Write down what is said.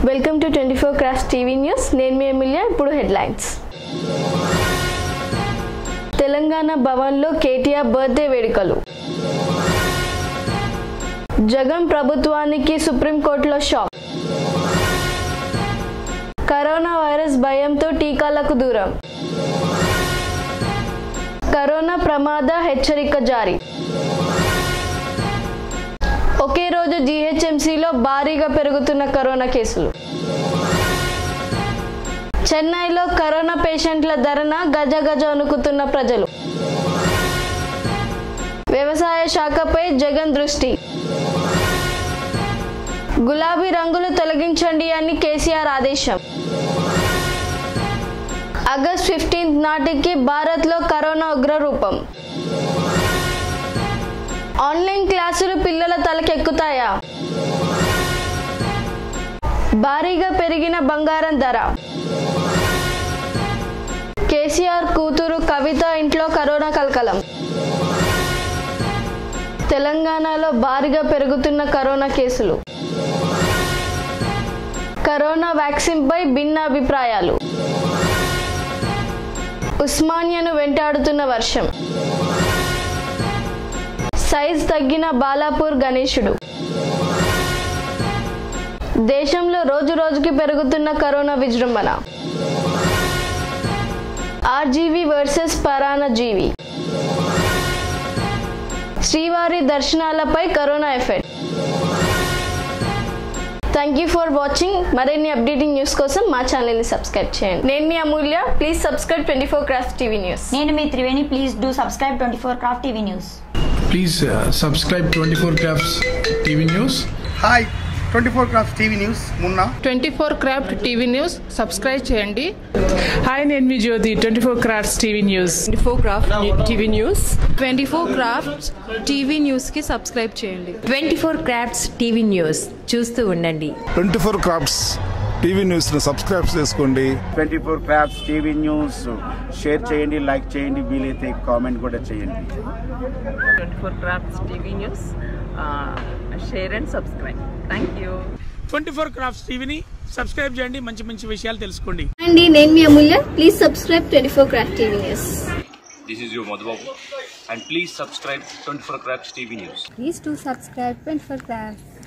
Welcome to twenty four craft TV news నేను మీ ఎమ్మెల్యే ఇప్పుడు హెడ్లైన్స్ తెలంగాణ భవన్లో కేటీఆర్ బర్త్డే వేడుకలు జగన్ ప్రభుత్వానికి సుప్రీంకోర్టులో షాక్ కరోనా వైరస్ భయంతో టీకాలకు దూరం కరోనా ప్రమాద హెచ్చరిక జారీ ఒకే రోజు జీహెచ్ఎంసీలో భారీగా పెరుగుతున్న కరోనా కేసులు చెన్నైలో కరోనా పేషెంట్ల ధరన గజ గజ వణుకుతున్న ప్రజలు వ్యవసాయ శాఖపై జగన్ దృష్టి గులాబీ రంగులు తొలగించండి అని కేసీఆర్ ఆదేశం ఆగస్ట్ ఫిఫ్టీన్త్ నాటికి భారత్లో కరోనా ఉగ్రరూపం ఆన్లైన్ క్లాసులు పిల్లల తలకెక్కుతాయా భారీగా పెరిగిన బంగారం ధర కేసీఆర్ కూతురు కవిత ఇంట్లో కరోనా కలకలం తెలంగాణలో భారీగా పెరుగుతున్న కరోనా కేసులు కరోనా వ్యాక్సిన్పై భిన్న అభిప్రాయాలు ఉస్మానియాను వెంటాడుతున్న వర్షం సైజ్ తగ్గిన బాలాపూర్ గణేశుడు దేశంలో రోజు రోజుకి పెరుగుతున్న కరోనా విజృంభణ ఆర్జీవి వర్సెస్ పరాణజీవి శ్రీవారి దర్శనాలపై corona effect thank you for watching మరిన్ని అప్డేటింగ్ న్యూస్ కోసం మా ఛానల్ని సబ్స్క్రైబ్ చేయండి నేను మీ Amulya please subscribe twenty four craft TV news నేను మీ Triveni please do subscribe twenty four craft TV news Please uh, subscribe 24 Crafts TV News. Hi twenty four craft TV news Munna twenty four craft TV news subscribe చేయండి hi నేను మీ Jyothi twenty four crafts TV news 24 craft TV news 24 crafts TV news కి subscribe చేయండి 24 crafts TV news చూస్తూ ఉండండి twenty four crafts TV న్యూస్ని subscribe చేసుకోండి twenty four crafts TV news share చేయండి లైక్ చేయండి వీలైతే కామెంట్ కూడా చేయండి twenty four crafts TV news share and subscribe thank you twenty four crafts టీవీని సబ్స్క్రైబ్ చేయండి మంచి మంచి విషయాలు తెలుసుకోండి అండి నేను మీ Amulya please subscribe twenty four craft TV news This is your Madhubabu and please subscribe 24 Crafts TV News. Please to subscribe 24 crafts